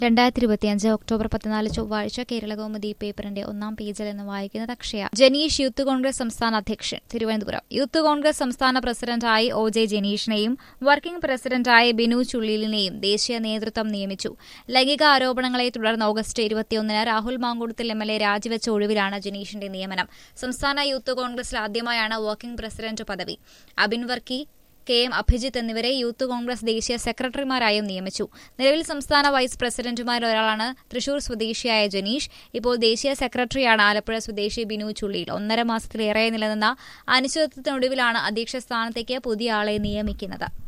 രണ്ടായിരത്തി ഇരുപത്തിയഞ്ച് ഒക്ടോബർ പതിനാല് ചൊവ്വാഴ്ച കേരളകൗമുദി പേപ്പറിന്റെ ഒന്നാം പേജിൽ നിന്ന് വായിക്കുന്നത് അക്ഷയ ജനീഷ് യൂത്ത് കോൺഗ്രസ് സംസ്ഥാന അധ്യക്ഷൻ തിരുവനന്തപുരം യൂത്ത് കോൺഗ്രസ് സംസ്ഥാന പ്രസിഡന്റായി ഒ ജെ ജനീഷിനെയും വർക്കിംഗ് പ്രസിഡന്റായി ബിനു ചുള്ളിലിനെയും ദേശീയ നേതൃത്വം നിയമിച്ചു ലൈംഗിക ആരോപണങ്ങളെ തുടർന്ന് ഓഗസ്റ്റ് ഇരുപത്തിയൊന്നിന് Rahul Mankoottathil M L A രാജിവെച്ച ഒഴിവിലാണ് ജനീഷിന്റെ നിയമനം സംസ്ഥാന യൂത്ത് കോൺഗ്രസിൽ ആദ്യമായാണ് വർക്കിംഗ് പ്രസിഡന്റ് പദവി അബിൻ വർക്കി കെ എം അഭിജിത്ത് എന്നിവരെ യൂത്ത് കോൺഗ്രസ് ദേശീയ സെക്രട്ടറിമാരായും നിയമിച്ചു നിലവിൽ സംസ്ഥാന വൈസ് പ്രസിഡന്റുമാരിൽ ഒരാളാണ് തൃശൂർ സ്വദേശിയായ ജനീഷ് ഇപ്പോൾ ദേശീയ സെക്രട്ടറിയാണ് ആലപ്പുഴ സ്വദേശി ബിനു ചുള്ളിയിൽ ഒന്നര മാസത്തിലേറെ നിലനിന്ന അനിശ്ചിതത്വത്തിനൊടുവിലാണ് അധ്യക്ഷ സ്ഥാനത്തേക്ക് പുതിയ ആളെ നിയമിക്കുന്നത്